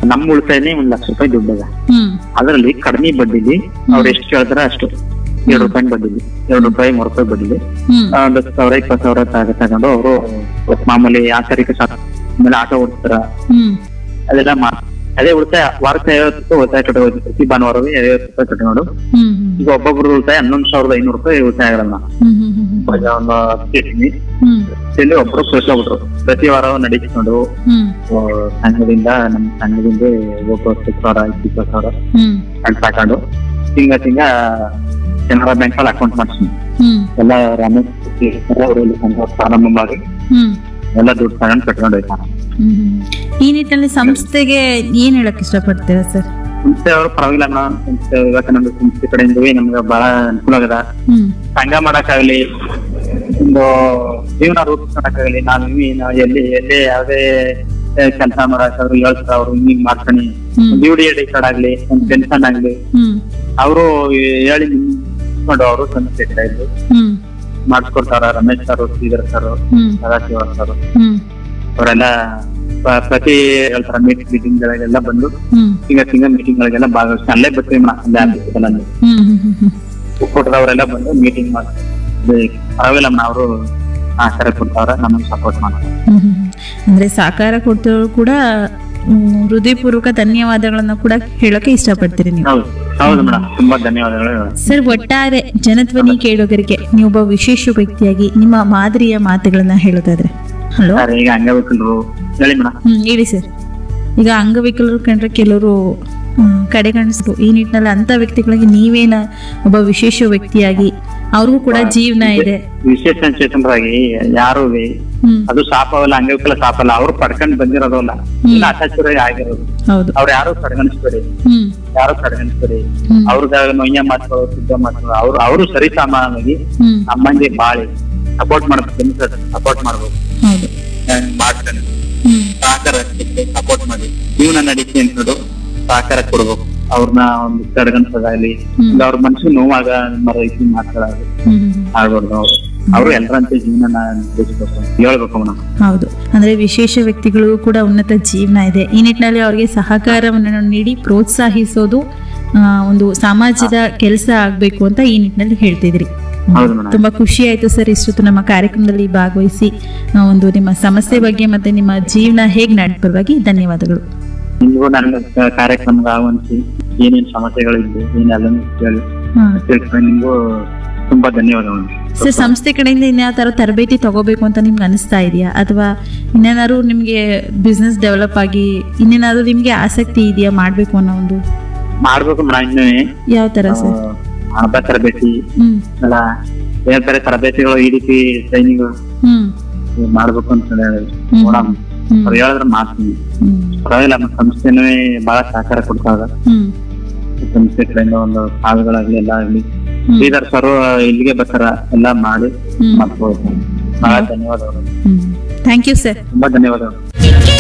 ನಮ್ಮ ಉಳಿತಾಯನೇ ಒಂದ್ ಲಕ್ಷ ರೂಪಾಯಿ ದುಡ್ಡದ ಹ್ಮ್ ಅದರಲ್ಲಿ ಕಡಿಮೆ ಬಡ್ಡಿಲಿ ಅವ್ರು ಎಷ್ಟು ಕೇಳ್ತಾರ ಅಷ್ಟು ಎರಡು ರೂಪಾಯಿ ಬಡ್ಡಿಲಿ ಎರಡು ರೂಪಾಯಿ ಮೂರು ರೂಪಾಯಿ ಬಡ್ಡಿಲಿ ಹ್ಮ್ ಆ, ಒಂದು ಹತ್ತು ಸಾವಿರ ಇಪ್ಪತ್ತು ಸಾವಿರ ತಗ ತಗೊಂಡು ಅವರು ಮಾಮೂಲಿ ಆಂತರಿಕ ಶಾಖ ಆಮೇಲೆ ಆಟೋ ಓಡಿಸ್ತಾರ ಹ್ಮ್ ಅದೆಲ್ಲ ಮಾಡ್ ಅದೇ ಉಳಿತಾಯ ವಾರಕ್ಕೆ ಐವತ್ತು ರೂಪಾಯಿ ಉಳಿತಾಯ ಕಟ್ಟೋದು ಪ್ರತಿ ಭಾನುವಾರವೇ ಐವತ್ತು ರೂಪಾಯಿ ಕಟ್ಕೊಂಡು ಹ್ಮ್ ಈಗ ಒಬ್ಬೊಬ್ರು ಉಳಿತಾಯ ಹನ್ನೊಂದು ಸಾವಿರದ ಐನೂರು ರೂಪಾಯಿ ಉಳಿತಾಯ ಆಗಲ್ಲ ಹ್ಮ್ ಹ್ಮ್ ಹ್ಮ್ ಇವಾಗ ಒಂದು ಹತ್ತು ಇಟ್ಟಿನಿ ಹ್ಮ್ ಇಲ್ಲಿ ಒಬ್ರು ಕಳ್ಸ್ಕೊಬಿಟ್ರು ಪ್ರತಿ ವಾರ ನಡೆಸಿಕೊಂಡು ಹ್ಮ್ ಆ, ಸಂಘದಿಂದ ನಮ್ಮ ಸಂಘದಿಂದ ಒಬ್ಬ ಹತ್ತು ಸಾವಿರ ಇಪ್ಪತ್ತು ಸಾವಿರ ಹ್ಮ್ ಅಂತ ತಗೊಂಡು ತಿಂಗ ತಿಂಗ ಕೆನರಾ ಬ್ಯಾಂಕ್ ಅಲ್ಲಿ ಅಕೌಂಟ್ ಮಾಡ್ತೀನಿ ಹ್ಮ್ ಎಲ್ಲ ರಮೇಶ್ ಅವರಲ್ಲಿ ಸಂಘ ಪ್ರಾರಂಭ ಮಾಡಿ ಹ್ಮ್ ಎಲ್ಲ ದುಡ್ಡು ತಗೊಂಡು ಕಟ್ಕೊಂಡು ಹೋಯ್ತಾನೆ ಹ್ಮ್ ಹ್ಮ್. ಈ ನಿಟ್ಟಿನಲ್ಲಿ ಸಂಸ್ಥೆಗೆ ಏನ್ ಹೇಳಕ್ ಇಷ್ಟಪಡ್ತೀರಾ ಸರ್ ಸಂಸ್ಥೆ ಅವರು ಪರವಾಗಿಲ್ಲ ಅಣ್ಣ. ಸಂಸ್ಥೆ ವಿವೇಕಾನಂದ ಸಂಸ್ಥೆ ಕಡೆಯಿಂದ ನಮ್ಗೆ ಬಹಳ ಅನುಕೂಲ ಆಗದ ಹ್ಮ್ ಸಂಘ ಮಾಡಕ್ಕಾಗ್ಲಿ ಒಂದು ಜೀವನ ರೂಪಿಸ್ಕೊಳಕ್ಕಾಗಲಿ ನಾವು ನಾವು ಎಲ್ಲಿ ಎಲ್ಲಿ ಯಾವುದೇ ಕೆಲಸ ಮಾಡಕ್ಕಾದ್ರು ಹೇಳ್ತಾರ ಅವ್ರು ಹಿಂಗ್ ಮಾಡ್ತಾನೆ ಹ್ಮ್. ಒಂದು ಯು ಡಿ ಐ ಕಾರ್ಡ್ ಆಗ್ಲಿ ಒಂದು ಪೆನ್ಷನ್ ಆಗ್ಲಿ ಹ್ಮ್ ಅವರು ಹೇಳಿ ನಿಂತ್ಕೊಂಡು ಅವರು ಸಂಸ್ಥೆ ಕಡೆ ಇದ್ದು ಹ್ಮ್ ಮಾಡಿಸ್ಕೊಡ್ತಾರ ರಮೇಶ್ ಸರ್ ಶ್ರೀಧರ್ ಸರ್ ಹ್ಮ್ ಸದಾಶಿವ ಸರ್ ಹ್ಮ್ ಅವರೆಲ್ಲ ಪ- ಪ್ರತಿ ಹೇಳ್ತಾರ ಮೀಟಿಂಗ್ ಮೀಟಿಂಗ್ ಗಳಿಗೆಲ್ಲ ಬಂದು ಹ್ಮ್ ತಿಂಗ ತಿಂಗ ಮೀಟಿಂಗ್ ಗಳಿಗೆಲ್ಲ ಭಾಗವಹಿಸಿ ಅಲ್ಲೇ ಬರ್ತೀವಿ ಮೇಡಮ್ ಅಲ್ಲೇ ಆಫೀಸ್ ಅಲ್ಲಿ ಹ್ಮ್ ಹ್ಮ್ ಹ್ಮ್ ಹ್ಮ್ ಒಕ್ಕೂಟದವರೆಲ್ಲ ಬಂದು ಮೀಟಿಂಗ್ ಮಾಡ್ತಾರೆ ಪರವಾಗಿಲ್ಲ ಅವರು ಆಚಾರ ಕೊಡ್ತಾವ್ರ ನಮಗೆ ಸಪೋರ್ಟ್ ಮಾಡ್ತಾರೆ ಹ್ಮ್ ಹ್ಮ್. ಅಂದ್ರೆ ಸಹಕಾರ ಕೊಡ್ತವ್ರು ಕೂಡ ಹ್ಮ್, ಹೃದಯಪೂರ್ವಕ ಧನ್ಯವಾದಗಳನ್ನ ಕೂಡ ಹೇಳೋಕೆ ಇಷ್ಟಪಡ್ತೀರಿ ನೀವು ಹೌದು ಹೌದು ಮೇಡಮ್ ತುಂಬಾ ಧನ್ಯವಾದಗಳು ಸರ್ ಒಟ್ಟಾರೆ ಜನಧ್ವನಿ ಕೇಳೋಗರಿಗೆ ನೀವೊಬ್ಬ ವಿಶೇಷ ವ್ಯಕ್ತಿಯಾಗಿ ನಿಮ್ಮ ಮಾದರಿಯ ಮಾತುಗಳನ್ನ ಹೇಳೋದಾದ್ರೆ ಹಲೋ ಸರ್ ಈಗ ಅಂಗವಿಕಲರು ಹೇಳಿ ಮೇಡಮ್ ಹ್ಮ್ ಹೇಳಿ ಸರ್ ಈಗ ಅಂಗವಿಕಲರು ಕಂಡ್ರೆ ಕೆಲವರು ಕಡೆಗಣಿಸ್ರು ಈ ನಿಟ್ಟಿನಲ್ಲಿ ಅಂತ ವ್ಯಕ್ತಿಗಳಿಗೆ ನೀವೇನ ಒಬ್ಬ ವಿಶೇಷ ವ್ಯಕ್ತಿಯಾಗಿ ಅವ್ರಿಗೂ ಕೂಡ ಜೀವನ ಇದೆ ವಿಶೇಷ ಚೇತನರಾಗಿ ಯಾರು ಹ್ಮ್ ಅದು ಶಾಪವಲ್ಲ ಅಂಗವಿಕಲ ಶಾಪಲ್ಲ ಅವ್ರು ಪಡ್ಕೊಂಡ್ ಬಂದಿರೋದಲ್ಲ ಇಲ್ಲ ಅಟ್ಯಾಚುರಾಗಿ ಆಗಿರೋದು ಹೌದು ಅವ್ರು ಯಾರು ಕಡೆಗಣಿಸ್ಬೇಡಿ ಹ್ಮ್ ಯಾರು ಕಡೆಗಣಿಸ್ಬೇಡಿ ಹ್ಮ್ ಅವ್ರದ ನೊಯ್ಯ ಮಾತುಗಳು ಶುದ್ಧ ಮಾತುಗಳು ಅವ್ರು ಅವರು ಸರಿ ಸಾಮಾನ್ಯವಾಗಿ ಹ್ಮ್ ನಮ್ಮಂಗೆ ಬಾಳಿ ಸಪೋರ್ಟ್ ಮಾಡ್ಬೇಕು ಸಪೋರ್ಟ್ ಮಾಡ್ಬೇಕು ಹೌದು ಮಾಡ್ತಾನೆ ಹ್ಮ್ ಸಹಕಾರ ಸಪೋರ್ಟ್ ಮಾಡಿ ಜೀವನ ನಡೀತಿ ಅಂತ ಸಹಕಾರ ಕೊಡ್ಬೇಕು ಅವ್ರನ್ನ ಒಂದು ಕಡೆಗಣಿಸೋದಾಗ್ಲಿ ಹ್ಮ್. ಇಲ್ಲ ಅವ್ರ ಮನ್ಸಿಗೆ ನೋವಾಗ ನಮ್ಮ ರೈತ ಮಾತಾಡೋದು ಹ್ಮ್ ಹ್ಮ್ ಹ್ಮ್. ಆಗ್ಬಾರ್ದು ಅವ್ರು ಅವರು ಎಲ್ಲರಂತೆ ಜೀವನ ನಡೆಸ್ಬೇಕು ಹೇಳ್ಬೇಕು ಮೇಡಮ್ ಹೌದು ಅಂದ್ರೆ ವಿಶೇಷ ವ್ಯಕ್ತಿಗಳಿಗೂ ಕೂಡ ಉನ್ನತ ಜೀವನ ಇದೆ ಈ ನಿಟ್ಟಿನಲ್ಲಿ ಅವರಿಗೆ ಸಹಕಾರವನ್ನು ನೀಡಿ ಪ್ರೋತ್ಸಾಹಿಸೋದು ಆ, ಒಂದು ಸಮಾಜದ ಕೆಲಸ ಆಗ್ಬೇಕು ಅಂತ ಈ ನಿಟ್ಟಿನಲ್ಲಿ ಹೇಳ್ತಿದ್ರಿ ಹೌದು ಮೇಡಮ್ ತುಂಬಾ ಖುಷಿ ಆಯ್ತು ಸರ್ ಇಷ್ಟೊತ್ತು ನಮ್ಮ ಕಾರ್ಯಕ್ರಮದಲ್ಲಿ ಭಾಗವಹಿಸಿ ಆ, ಒಂದು ನಿಮ್ಮ ಸಮಸ್ಯೆ ಬಗ್ಗೆ ಮತ್ತೆ ನಿಮ್ಮ ಜೀವನ ಹೇಗ್ ನಡ್ಪರವಾಗಿ ಧನ್ಯವಾದಗಳು ನಿಮ್ಗೂ ನನ್ನ ಕ- ಕಾರ್ಯಕ್ರಮಕ್ಕೆ ಆಹ್ವಾನಿಸಿ ಏನೇನ್ ಸಮಸ್ಯೆಗಳಿದ್ದು ಏನೆಲ್ಲ ಕೇಳಿ ಹಾ. ತಿಳ್ಕೊಂಡು ನಿಮ್ಗೂ ತುಂಬಾ ಧನ್ಯವಾದಗಳು ಸರ್ ಸಂಸ್ಥೆ ಕಡೆಯಿಂದ ಇನ್ಯಾವ ತರ ತರಬೇತಿ ತಗೋಬೇಕು ಅಂತ ನಿಮ್ಗೆ ಅನಿಸ್ತಾ ಇದೆಯಾ ಅಥವಾ ಇನ್ನೇನಾದ್ರು ನಿಮ್ಗೆ ಬಿಸ್ನೆಸ್ ಡೆವಲಪ್ ಆಗಿ ಇನ್ನೇನಾದ್ರು ನಿಮ್ಗೆ ಆಸಕ್ತಿ ಇದೆಯಾ ಮಾಡ್ಬೇಕು ಅನ್ನೋ ಒಂದು ಮಾಡ್ಬೇಕು ಮೇಡಮ್ ಇನ್ನೂ ಯಾವ ತರ ಸರ್ ಹಬ್ಬ ತರಬೇತಿ ಹ್ಮ್ ಎಲ್ಲ ಬೇರೆ ಬೇರೆ ತರಬೇತಿಗಳು ಈ ರೀತಿ ಟ್ರೈನಿಂಗ್ ಹ್ಮ್ ಮಾಡ್ಬೇಕು ಅಂತ ಹೇಳಿ ಹ್ಮ್. ನೋಡೋಣ ಹ್ಮ್ ಅವ್ರು ಹೇಳಿದ್ರೆ ಮಾಡ್ತೀನಿ ಹ್ಮ್ ಪರವಾಗಿಲ್ಲ ನಮ್ಮ ಸಂಸ್ಥೆನೂ ಬಹಳ ಸಹಕಾರ ಕೊಡ್ತಾಗ ಹ್ಮ್ ಸಂಸ್ಥೆ ಕಡೆಯಿಂದ ಒಂದು ಸಾಲುಗಳಾಗ್ಲಿ ಎಲ್ಲ ಆಗ್ಲಿ ಹ್ಮ್. ಶ್ರೀಧರ್ ಸರ್ ಇಲ್ಲಿಗೆ ಬರ್ತಾರ ಎಲ್ಲ ಮಾಡಿ ಹ್ಮ್ ಮಾಡ್ಬೋದು ಬಹಳ ಧನ್ಯವಾದಗಳು ಹ್ಮ್ ಥ್ಯಾಂಕ್ ಯು ಸರ್ ತುಂಬಾ ಧನ್ಯವಾದಗಳು